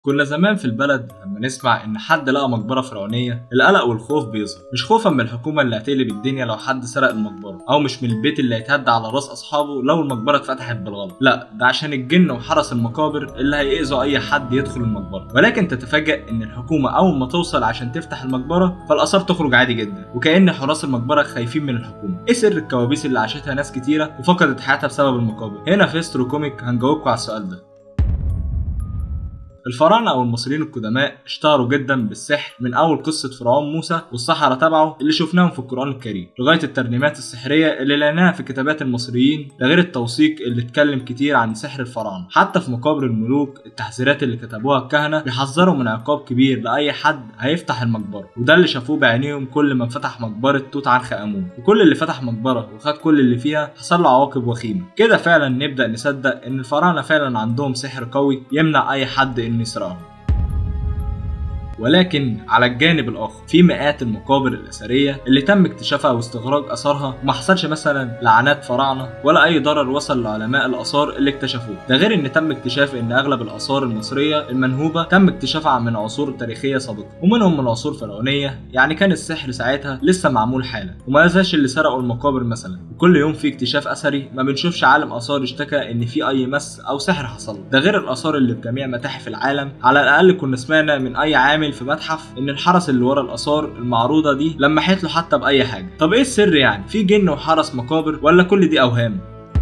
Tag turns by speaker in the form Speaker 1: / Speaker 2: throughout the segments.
Speaker 1: كنا زمان في البلد لما نسمع ان حد لقى مقبره فرعونيه القلق والخوف بيظهر مش خوفا من الحكومه اللي هتقلب الدنيا لو حد سرق المقبره او مش من البيت اللي هيتهد على راس اصحابه لو المقبره اتفتحت بالغلط لا ده عشان الجن وحرس المقابر اللي هيأذوا اي حد يدخل المقبره ولكن تتفاجأ ان الحكومه اول ما توصل عشان تفتح المقبره فالاثار تخرج عادي جدا وكأن حراس المقبره خايفين من الحكومه ايه سر الكوابيس اللي عاشتها ناس كتيره وفقدت حياتها بسبب المقابر هنا في استرو كوميك هنجاوبكم على السؤال ده الفراعنة أو المصريين القدماء اشتهروا جدا بالسحر من أول قصة فرعون موسى والسحرة تبعه اللي شفناهم في القرآن الكريم لغاية الترنيمات السحرية اللي لقيناها في كتابات المصريين ده غير التوثيق اللي اتكلم كتير عن سحر الفراعنة حتى في مقابر الملوك التحذيرات اللي كتبوها الكهنة بيحذروا من عقاب كبير لأي حد هيفتح المقبرة وده اللي شافوه بعينيهم كل ما فتح مقبرة توت عنخ آمون وكل اللي فتح مقبرة وخد كل اللي فيها حصل له عواقب وخيمة كده فعلا نبدأ نصدق إن الفراعنة فعلا عندهم سحر قوي يمنع أي حد إنه يسرقهم ولكن على الجانب الاخر في مئات المقابر الاثريه اللي تم اكتشافها واستخراج اثارها وما حصلش مثلا لعنات فراعنه ولا اي ضرر وصل لعلماء الاثار اللي اكتشفوه ده غير ان تم اكتشاف ان اغلب الاثار المصريه المنهوبه تم اكتشافها من عصور تاريخيه سابقه ومنهم من عصور فرعونيه يعني كان السحر ساعتها لسه معمول حالا وما يزاش اللي سرقوا المقابر مثلا وكل يوم في اكتشاف اثري ما بنشوفش عالم اثار اشتكى ان في اي مس او سحر حصل له ده غير الاثار اللي في جميع متاحف العالم على الاقل كنا سمعنا من اي عامل في متحف ان الحرس اللي ورا الاثار المعروضه دي لمحت له حتى باي حاجه طب ايه السر يعني في جن وحرس مقابر ولا كل دي اوهام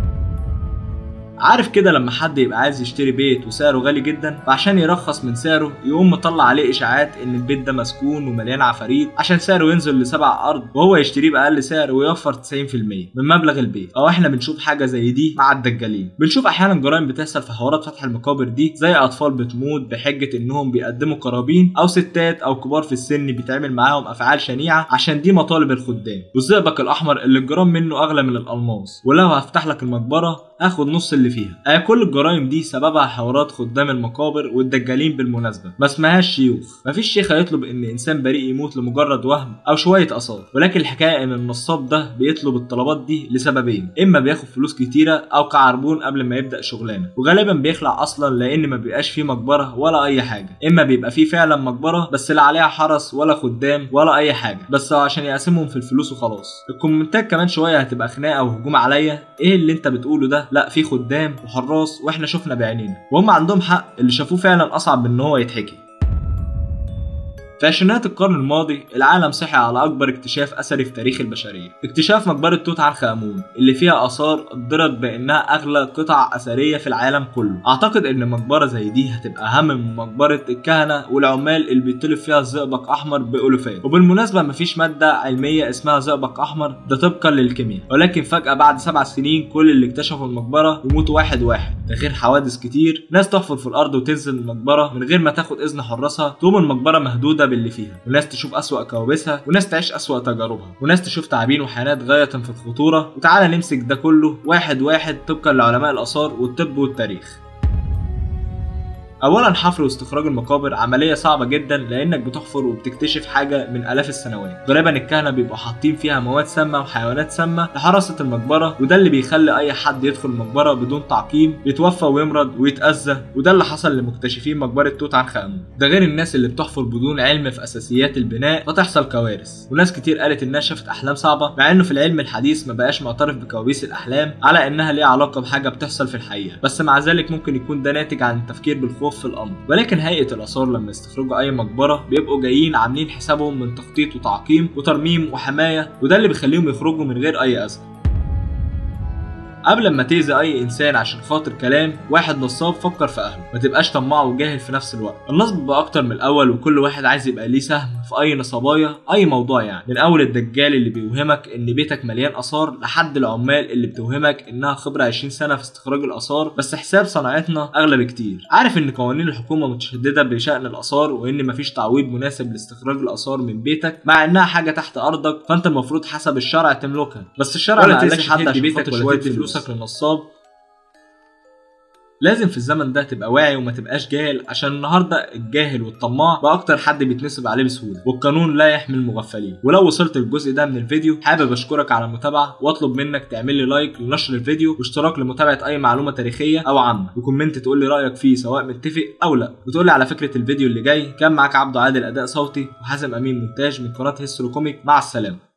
Speaker 1: عارف كده لما حد يبقى عايز يشتري بيت وسعره غالي جدا فعشان يرخص من سعره يقوم مطلع عليه اشاعات ان البيت ده مسكون ومليان عفاريت عشان سعره ينزل لسبع ارض وهو يشتريه باقل سعر ويوفر 90% من مبلغ البيت او احنا بنشوف حاجه زي دي مع الدجالين بنشوف احيانا جرائم بتحصل في حوارات فتح المقابر دي زي اطفال بتموت بحجه انهم بيقدموا قرابين او ستات او كبار في السن بيتعمل معاهم افعال شنيعه عشان دي مطالب الخدام والزئبق الاحمر اللي الجرام منه اغلى من الالماس ولو هفتح لك المقبره اخد نص اللي فيها آه كل الجرائم دي سببها حوارات خدام المقابر والدجالين بالمناسبه ما اسمهاش شيوخ مفيش شيخ هيطلب ان انسان بريء يموت لمجرد وهم او شويه اثار ولكن الحكايه ان النصاب ده بيطلب الطلبات دي لسببين اما بياخد فلوس كتيره او كعربون قبل ما يبدا شغلانه وغالبا بيخلع اصلا لان ما بيبقاش فيه مقبره ولا اي حاجه اما بيبقى فيه فعلا مقبره بس لا عليها حرس ولا خدام ولا اي حاجه بس عشان يقسمهم في الفلوس وخلاص الكومنتات كمان شويه هتبقى خناقه وهجوم عليا ايه اللي انت بتقوله ده لا في خدام وحراس واحنا شفنا بعينينا وهم عندهم حق اللي شافوه فعلا اصعب من ان هو يتحكي في عشرينات القرن الماضي العالم صحي على اكبر اكتشاف اثري في تاريخ البشريه اكتشاف مقبره توت عنخ امون اللي فيها اثار قدرت بانها اغلى قطع اثريه في العالم كله اعتقد ان مقبره زي دي هتبقى اهم من مقبره الكهنه والعمال اللي بيطلب فيها زئبق احمر بالوفات وبالمناسبه مفيش ماده علميه اسمها زئبق احمر ده طبقا للكيمياء ولكن فجاه بعد سبع سنين كل اللي اكتشفوا المقبره يموتوا واحد واحد ده غير حوادث كتير ناس تحفر في الارض وتنزل المقبره من غير ما تاخد اذن حراسها تقوم المقبره مهدوده باللي فيها وناس تشوف أسوأ كوابيسها وناس تعيش أسوأ تجاربها وناس تشوف تعابين وحيوانات غاية في الخطورة وتعالى نمسك ده كله واحد واحد طبقا لعلماء الآثار والطب والتاريخ اولا حفر واستخراج المقابر عمليه صعبه جدا لانك بتحفر وبتكتشف حاجه من الاف السنوات غالبا الكهنه بيبقوا حاطين فيها مواد سامه وحيوانات سامه لحراسه المقبره وده اللي بيخلي اي حد يدخل المقبره بدون تعقيم يتوفى ويمرض ويتاذى وده اللي حصل لمكتشفين مقبره توت عنخ امون ده غير الناس اللي بتحفر بدون علم في اساسيات البناء فتحصل كوارث وناس كتير قالت انها شافت احلام صعبه مع انه في العلم الحديث ما بقاش معترف بكوابيس الاحلام على انها ليها علاقه بحاجه بتحصل في الحقيقه بس مع ذلك ممكن يكون ده ناتج عن التفكير بالخوف في الامر ولكن هيئه الاثار لما يستخرجوا اي مقبره بيبقوا جايين عاملين حسابهم من تخطيط وتعقيم وترميم وحمايه وده اللي بيخليهم يخرجوا من غير اي اذى قبل ما تأذي أي إنسان عشان خاطر كلام واحد نصاب فكر في أهله ما تبقاش طماع وجاهل في نفس الوقت النصب بقى أكتر من الأول وكل واحد عايز يبقى ليه سهم في أي نصبايا أي موضوع يعني من أول الدجال اللي بيوهمك إن بيتك مليان آثار لحد العمال اللي بتوهمك إنها خبرة 20 سنة في استخراج الآثار بس حساب صناعتنا أغلى بكتير عارف إن قوانين الحكومة متشددة بشأن الآثار وإن مفيش تعويض مناسب لاستخراج الآثار من بيتك مع إنها حاجة تحت أرضك فأنت المفروض حسب الشرع تملكها بس الشرع
Speaker 2: ولا
Speaker 1: ما قالكش
Speaker 2: تأذي
Speaker 1: حد
Speaker 2: حد
Speaker 1: عشان
Speaker 2: بيتك
Speaker 1: خاطر
Speaker 2: ولا
Speaker 1: شوية
Speaker 2: تدي
Speaker 1: فلوسك للنصاب لازم في الزمن ده تبقى واعي وما تبقاش جاهل عشان النهارده الجاهل والطماع بقى اكتر حد بيتنصب عليه بسهوله والقانون لا يحمي المغفلين ولو وصلت للجزء ده من الفيديو حابب اشكرك على المتابعه واطلب منك تعمل لي لايك لنشر الفيديو واشتراك لمتابعه اي معلومه تاريخيه او عامه وكومنت تقول لي رايك فيه سواء متفق او لا وتقول لي على فكره الفيديو اللي جاي كان معاك عبده عادل اداء صوتي وحازم امين مونتاج من قناه هيسترو كوميك مع السلامه